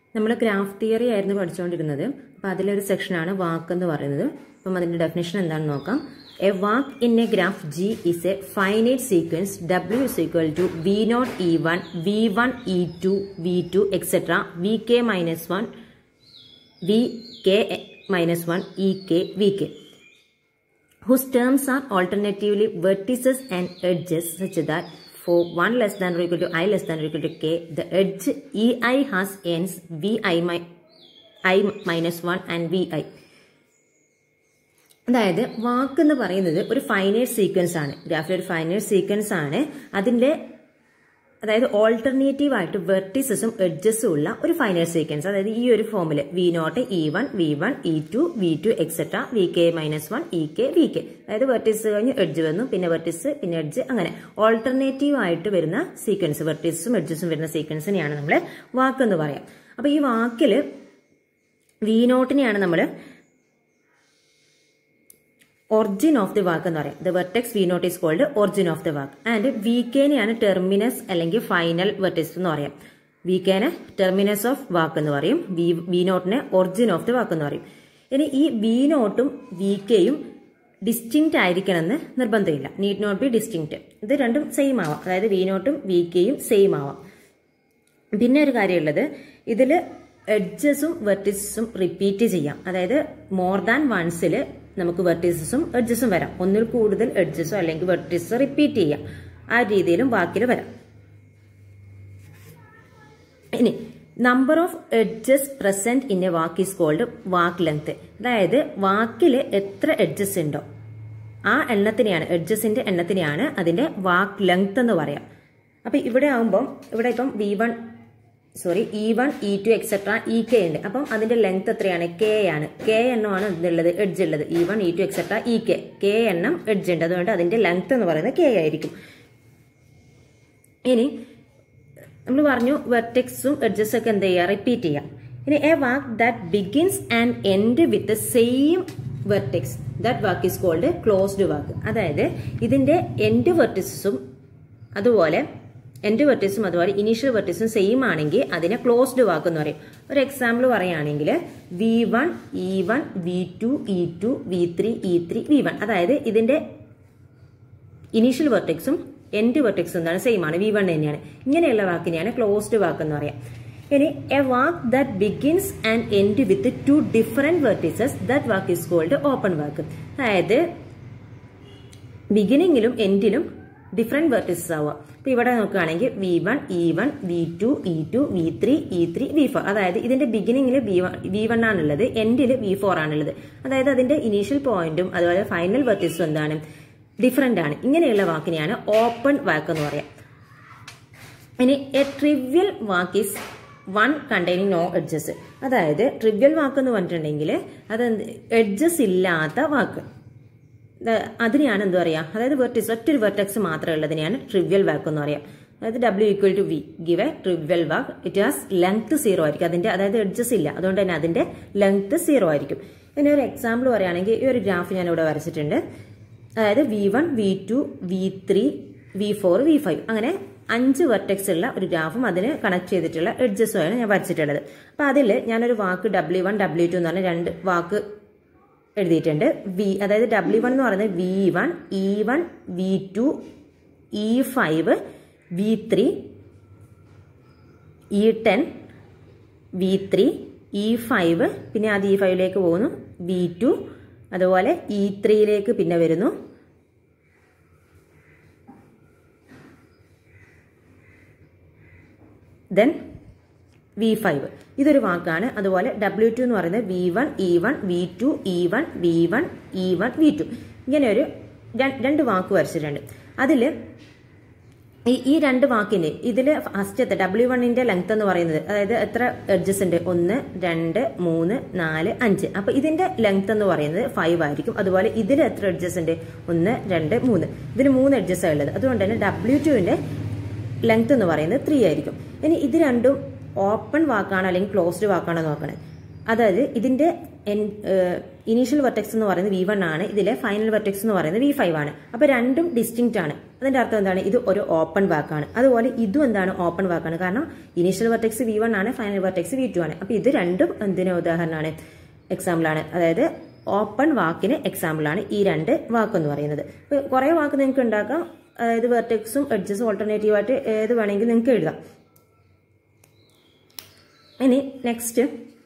നമ്മൾ graph theory ആയിരുന്നു പഠിച്ചുകൊണ്ടിരുന്നത് അപ്പം അതിലൊരു സെക്ഷനാണ് വാക്ക് എന്ന് പറയുന്നത് അപ്പം അതിന്റെ ഡെഫിനേഷൻ എന്താണെന്ന് നോക്കാം a walk in a graph G is a finite sequence W is equal to V nought E one V one E two V two etcetera V K minus one V K minus one E K V K whose terms are alternatively vertices and edges such that for 1 less than or equal to i less than or equal to k, the edge ei has ends vi mi- i minus 1 and vi. അതായത് വാക്ക് എന്ന് പറയുന്നത് ഒരു finite sequence ആണ് ഗ്രാഫിൽ ഒരു finite sequence ആണ് അതിന്റെ അതായത് ഓൾട്ടർനേറ്റീവ് ആയിട്ട് വെർട്ടിസസും എഡ്ജസും ഉള്ള ഒരു ഫൈനൈറ്റ് സീക്വൻസ് അതായത് ഈ ഒരു ഫോമില് V nought E one V one E two V two etcetera V K minus one E K V K അതായത് വെർട്ടിസ് കഴിഞ്ഞ് എഡ്ജ് വന്നു പിന്നെ വെർട്ടിസ് പിന്നെ എഡ്ജ് അങ്ങനെ ഓൾട്ടർനേറ്റീവ് ആയിട്ട് വരുന്ന സീക്വൻസ് വെർട്ടിസും എഡ്ജസും വരുന്ന സീക്വൻസിനെയാണ് നമ്മൾ വാക്കെന്ന് പറയാം അപ്പൊ ഈ വാക്കില് വി നോട്ടിനെയാണ് നമ്മൾ ഒറിജിൻ ഓഫ് ദി വാക്ക് എന്ന് പറയാം the vertex V nought is called origin of the walk and V കെനെയാണ് ടെർമിനസ് അല്ലെങ്കിൽ ഫൈനൽ വെർട്ടെക്സ് എന്ന് പറയാം വി കെനെ ടെർമിനസ് ഓഫ് വാക്ക് എന്ന് പറയും വി വി നോട്ടിനെ ഒറിജിൻ ഓഫ് ദി വാക്ക് എന്ന് പറയും ഇനി ഈ വി നോട്ടും വി കെയും ഡിസ്റ്റിങ്ക്റ്റ് ആയിരിക്കണമെന്ന് നിർബന്ധമില്ല നീഡ് നോട്ട് ബി ഡിസ്റ്റിങ്ക്റ്റ് ഇത് രണ്ടും സെയിം ആവാം അതായത് വി നോട്ടും വി കെയും സെയിം ആവാം പിന്നെ ഒരു കാര്യമുള്ളത് ഇതിൽ എഡ്ജസും വെർട്ടിസസും റിപ്പീറ്റ് ചെയ്യാം അതായത് മോർ ദാൻ വൺസിൽ നമുക്ക് വെർട്ടിസസും എഡ്ജസും വരാം ഒന്നിൽ കൂടുതൽ എഡ്ജസോ അല്ലെങ്കിൽ വെർട്ടിസോ റിപ്പീറ്റ് ചെയ്യാം ആ രീതിയിലും വാക്കിൽ വരാം ഇനി number of edges present in a walk is called walk length അതായത് വാക്കിൽ എത്ര എഡ്ജസ് ഉണ്ടോ ആ എണ്ണത്തിനെയാണ് എഡ്ജസിന്റെ എണ്ണത്തിനെയാണ് അതിന്റെ വാക്ക് ലെങ്ത് എന്ന് പറയാം അപ്പൊ ഇവിടെ ആകുമ്പം ഇവിടെ ഇപ്പം V one sorry E one E two etcetera E K ഉണ്ട് അപ്പം അതിന്റെ ലെങ്ത് എത്രയാണ് കെ ആണ് കെ എണ്ണമാണ് ഇതുള്ളത് എഡ്ജ് ഉള്ളത് E one E two etcetera E K K എണ്ണം എഡ്ജ് ഉണ്ട് അതുകൊണ്ട് അതിന്റെ ലെങ്ത് എന്ന് പറയുന്നത് കെ ആയിരിക്കും ഇനി നമ്മൾ പറഞ്ഞു വെർട്ടെക്സും എഡ്ജസും ഒക്കെ എന്ത് ചെയ്യുക റിപ്പീറ്റ് ചെയ്യാം ഇനി a walk that begins and end with same vertex that walk is called closed walk അതായത് ഇതിന്റെ എൻഡ് വെർട്ടിസസും അതുപോലെ എൻഡ് വെർട്ടിസും അതുപോലെ ഇനീഷ്യൽ വെർട്ടിസും സെയിം ആണെങ്കിൽ അതിനെ ക്ലോസ്ഡ് വാക്ക് എന്ന് പറയും ഒരു എക്സാമ്പിൾ പറയുകയാണെങ്കിൽ V one E one V two E two V three E three V one അതായത് ഇതിന്റെ ഇനീഷ്യൽ വെർട്ടെക്സും എൻഡ് വെർട്ടെക്സും എന്താണ് സെയിം ആണ് വി വൺ തന്നെയാണ് ഇങ്ങനെയുള്ള വാക്കിനെയാണ് ക്ലോസ്ഡ് വാക്ക് എന്ന് പറയാം ഇനി a walk that begins and end with two different vertices that walk is called open walk അതായത് ബിഗിനിങ്ങിലും എൻഡിലും ഡിഫറെന്റ് വെർട്ടിസസ് ആവുക ഇപ്പൊ ഇവിടെ നോക്കുകയാണെങ്കിൽ V one E one V two E two V three E three V four അതായത് ഇതിന്റെ ബിഗിനിങ്ങിൽ വി വൺ വി വൺ ആണുള്ളത് എൻഡിൽ വി ഫോർ ആണുള്ളത് അതായത് അതിന്റെ ഇനീഷ്യൽ പോയിന്റും അതുപോലെ ഫൈനൽ വെർട്ടിസും എന്താണ് ഡിഫറെന്റ് ആണ് ഇങ്ങനെയുള്ള വാക്കിനെയാണ് ഓപ്പൺ വാക്ക് എന്ന് പറയാം ഇനി a trivial walk is one containing no edges അതായത് ട്രിവ്യൽ വാക്ക് എന്ന് പറഞ്ഞിട്ടുണ്ടെങ്കിൽ അത് എഡ്ജസ് ഇല്ലാത്ത വാക്ക് അതിനെയാണ് എന്താ പറയുക അതായത് വെർട്ടിക്സ് ഒറ്റൊരു വെർട്ടെക്സ് മാത്രമേ ഉള്ളതിനെയാണ് ട്രിവ്യൽ വാക്ക് എന്ന് പറയാം അതായത് W equal to V give a trivial walk it has length zero ആയിരിക്കും അതിന്റെ അതായത് എഡ്ജസ് ഇല്ല അതുകൊണ്ട് തന്നെ അതിന്റെ ലെങ്ത് സീറോ ആയിരിക്കും ഇനി ഒരു എക്സാമ്പിൾ പറയുകയാണെങ്കിൽ ഈ ഒരു ഗ്രാഫ് ഞാൻ ഇവിടെ വരച്ചിട്ടുണ്ട് അതായത് V one V two V three V four V five അങ്ങനെ അഞ്ച് വെർട്ടെക്സ് ഉള്ള ഒരു ഗ്രാഫും അതിന് കണക്ട് ചെയ്തിട്ടുള്ള എഡ്ജസുമാണ് ഞാൻ വരച്ചിട്ടുള്ളത് അപ്പൊ അതിൽ ഞാനൊരു walk W one W two എന്ന് പറഞ്ഞ രണ്ട് വാക്ക് എഴുതിയിട്ടുണ്ട് വി അതായത് ഡബ്ല്യു വൺ എന്ന് പറയുന്നത് V one E one V two E five V three E ten V three E five പിന്നെ അത് ഇ ഫൈവിലേക്ക് പോകുന്നു വി ടു അതുപോലെ ഇ ത്രീയിലേക്ക് പിന്നെ വരുന്നു ദെൻ വി ഫൈവ് ഇതൊരു വാക്കാണ് അതുപോലെ ഡബ്ല്യു ടു എന്ന് പറയുന്നത് V one E one V two E one V one E one V two ഇങ്ങനെ ഒരു രണ്ട് വാക്ക് വരച്ചിട്ടുണ്ട് അതിൽ ഈ ഈ രണ്ട് വാക്കിന് ഇതിൽ ഫസ്റ്റത്തെ ഡബ്ല്യു വണ്ണിന്റെ ലെങ്ത് എന്ന് പറയുന്നത് അതായത് എത്ര എഡ്ജസ് ഉണ്ട് ഒന്ന് രണ്ട് മൂന്ന് നാല് അഞ്ച് അപ്പൊ ഇതിന്റെ ലെങ്ത് എന്ന് പറയുന്നത് ഫൈവ് ആയിരിക്കും അതുപോലെ ഇതിൽ എത്ര എഡ്ജസ് ഉണ്ട് ഒന്ന് രണ്ട് മൂന്ന് ഇതിന് മൂന്ന് എഡ്ജസ് ഉള്ളത് അതുകൊണ്ട് തന്നെ ഡബ്ല്യു ടുവിന്റെ ലെങ്ത് എന്ന് പറയുന്നത് ത്രീ ആയിരിക്കും ഇനി ഇത് രണ്ടും ഓപ്പൺ വാക്കാണോ അല്ലെങ്കിൽ ക്ലോസ്ഡ് വാക്കാണോ നോക്കണേ അതായത് ഇതിന്റെ ഇനീഷ്യൽ വെർട്ടെക്സ് എന്ന് പറയുന്നത് വി വൺ ആണ് ഇതിലെ ഫൈനൽ വെർട്ടെക്സ് എന്ന് പറയുന്നത് വി ഫൈവ് ആണ് അപ്പൊ രണ്ടും ഡിസ്റ്റിങ്ക്റ്റ് ആണ് അതിന്റെ അർത്ഥം എന്താണ് ഇത് ഒരു ഓപ്പൺ വാക്കാണ് അതുപോലെ ഇതും എന്താണ് ഓപ്പൺ വാക്കാണ് കാരണം ഇനീഷ്യൽ വെർട്ടെക്സ് വി വൺ ആണ് ഫൈനൽ വെർട്ടെക്സ് വി ടു ആണ് അപ്പൊ ഇത് രണ്ടും എന്തിന് ഉദാഹരണമാണ് എക്സാമ്പിൾ ആണ് അതായത് ഓപ്പൺ വാക്കിന് എക്സാമ്പിൾ ആണ് ഈ രണ്ട് വാക്ക് എന്ന് പറയുന്നത് ഇപ്പൊ കുറെ വാക്ക് നിങ്ങൾക്ക് ഉണ്ടാക്കാം അതായത് വെർട്ടെക്സും എഡ്ജസും ഓൾട്ടർനേറ്റീവ് ആയിട്ട് ഏത് വേണമെങ്കിൽ നിങ്ങൾക്ക് എഴുതാം ഇനി നെക്സ്റ്റ്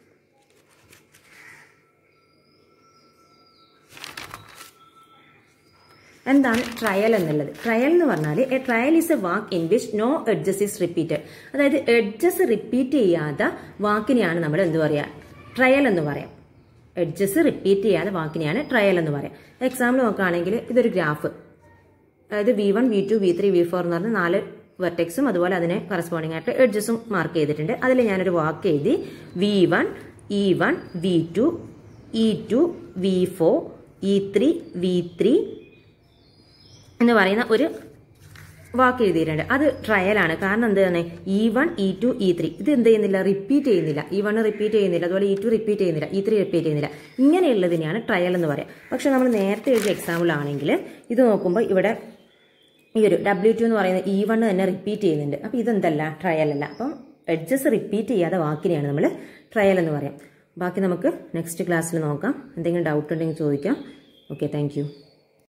എന്താണ് ട്രയൽ എന്നുള്ളത് ട്രയൽ എന്ന് പറഞ്ഞാൽ a trail is a walk in which no edges is repeated അതായത് എഡ്ജസ് റിപ്പീറ്റ് ചെയ്യാത്ത വാക്കിനെയാണ് നമ്മൾ എന്ത് പറയാ ട്രയൽ എന്ന് പറയാം എഡ്ജസ് റിപ്പീറ്റ് ചെയ്യാത്ത വാക്കിനെയാണ് ട്രയൽ എന്ന് പറയാം എക്സാമ്പിൾ നോക്കുകയാണെങ്കിൽ ഇതൊരു ഗ്രാഫ് അതായത് V one V two V three V four എന്ന് പറഞ്ഞ നാല് വെർട്ടെക്സും അതുപോലെ അതിനെ കറസ്പോണ്ടിങ് ആയിട്ട് എഡ്ജസും മാർക്ക് ചെയ്തിട്ടുണ്ട് അതിൽ ഞാനൊരു വാക്ക് എഴുതി V one E one V two E two V four E three V three എന്ന് പറയുന്ന ഒരു വാക്ക് എഴുതിയിട്ടുണ്ട് അത് ട്രയലാണ് കാരണം എന്താണ് E one E two E three ഇത് എന്ത് ചെയ്യുന്നില്ല റിപ്പീറ്റ് ചെയ്യുന്നില്ല ഇ വൺ റിപ്പീറ്റ് ചെയ്യുന്നില്ല അതുപോലെ ഇ ടു റിപ്പീറ്റ് ചെയ്യുന്നില്ല ഇ ത്രീ റിപ്പീറ്റ് ചെയ്യുന്നില്ല ഇങ്ങനെയുള്ളതിനെയാണ് ട്രയൽ എന്ന് പറയാം പക്ഷെ നമ്മൾ നേരത്തെ എഴുതിയ എക്സാമ്പിൾ ആണെങ്കിൽ ഇത് നോക്കുമ്പോൾ ഇവിടെ ഈ ഒരു ഡബ്ല്യു ടു എന്ന് പറയുന്ന ഇ വൺ തന്നെ റിപ്പീറ്റ് ചെയ്യുന്നുണ്ട് അപ്പോൾ ഇതെന്തല്ല ട്രയൽ അല്ല അപ്പം എഡ്ജസ് റിപ്പീറ്റ് ചെയ്യാതെ വാക്കിനെയാണ് നമ്മൾ ട്രയൽ എന്ന് പറയാം ബാക്കി നമുക്ക് നെക്സ്റ്റ് ക്ലാസ്സിൽ നോക്കാം എന്തെങ്കിലും ഡൗട്ട് ഉണ്ടെങ്കിൽ ചോദിക്കാം ഓക്കെ താങ്ക്